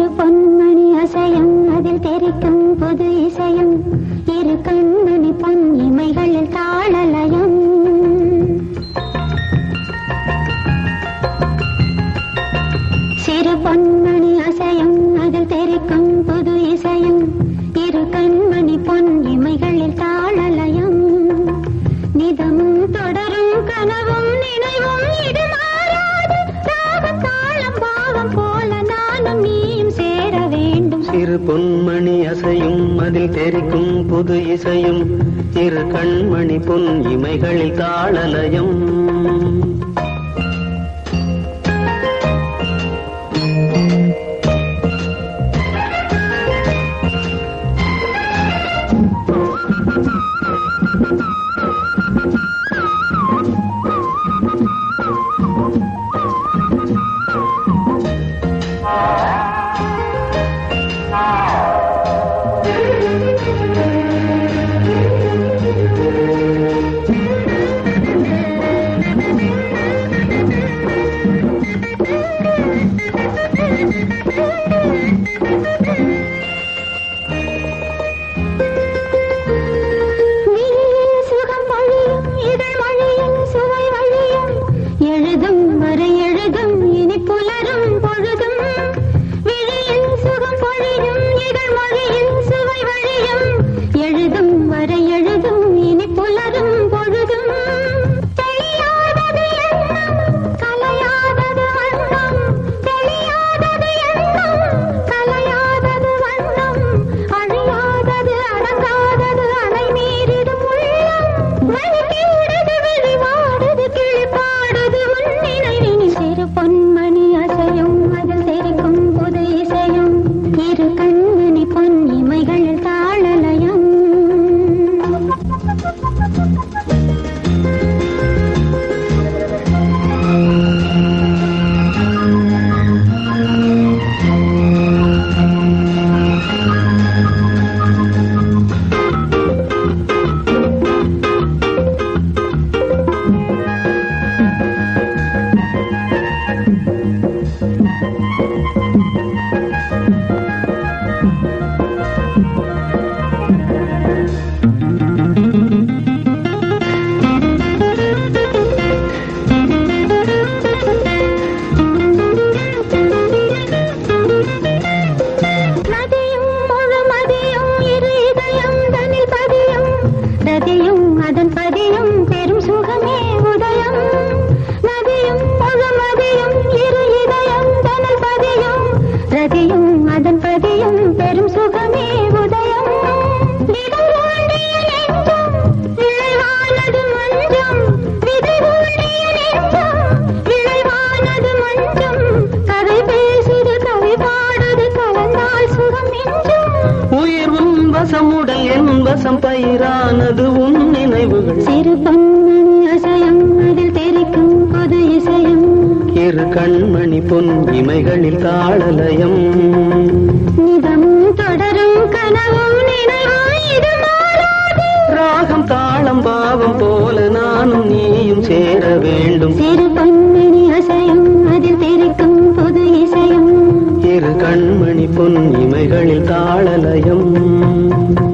பொன்மணி அசையும் அதில் தெரிக்கும் புது இசையும் இரு கண்மணி பொன் இமைகளில் தாளலயம் சிறு பொன்மணி அசையும் அதில் தெரிக்கும் புது இசையும் இரு கண்மணி பொன் இமைகளில் தாளலயம் நிதமும் தொடரும் கனவும் நினைவும் இது மாறாது ராகம் தாளம் பாவம் போல நானும் நீயும் சேர வேண்டும் சிறு பொன்மணி அசையும் அதில் தெரிக்கும் புது இசையும் இரு கண்மணி பொன் இமைகளில் தாளலயம் விழியில் சுகம் வழியும் இதழ் மொழியின் சுவை வழியும் எழுதும் வரை எழுதும் இனி புலரும் பொழுதும் விழியில் சுகம் பொழியும் இதழ் மொழியின் சுவை வழியும் எழுதும் வரை எழுதும் இனி புலரும் பொழுதும் தெளியாதது எண்ணம் கலையாதது வண்ணம் தெளியாதது எண்ணம் கலையாதது வண்ணம் அழியாதது அடங்காதது அலை மீறிடும் உள்ளம் வழிகேடுது வெளிவாடுது கிழிப்பாடுது உன் நினைவினி சிறு பொன்மணி அசையும் அதில் தெரிக்கும் புது இசையும் இரு கண்மணி பொன் இமைகளில் தாளலயம் நதியும் முழு மதியும் இரு இதயம் தனில் பதியும் நதியும் அதன் பதியும் பெரும் சுகமே உதயம் நதியும் முழு மதியும் இரு இதயம் தனில் பதியும் ரதியும் அதன் பதியும் பெரும் சுகமே உதயம் விதை ஊண்டிய நெஞ்சம் விளைவானது மஞ்சம் விதை ஊண்டிய நெஞ்சம் விளைவானது மஞ்சம் கதை பேசுது கவி பாடுது கலந்தால் சுகம் மிஞ்சும் உயிர் உன் வசமுடல் என் வசம் பயிரானது உன் நினைவுகள் சிறு பொன்மணி அசையும் அதில் தெரிக்கும் புது இசையும் இரு கண்மணி பொன் இமைகளில் தாளலயம் நிதமும் தொடரும் கனவும் நினைவும் இது மாறாது ராகம் தாளம் பாவம் போல நானும் நீயும் சேர வேண்டும் சிறு பொன்மணி அசையும் அதில் தெரிக்கும் புது இசையும் இரு கண்மணி பொன் இமைகளில் தாளலயம்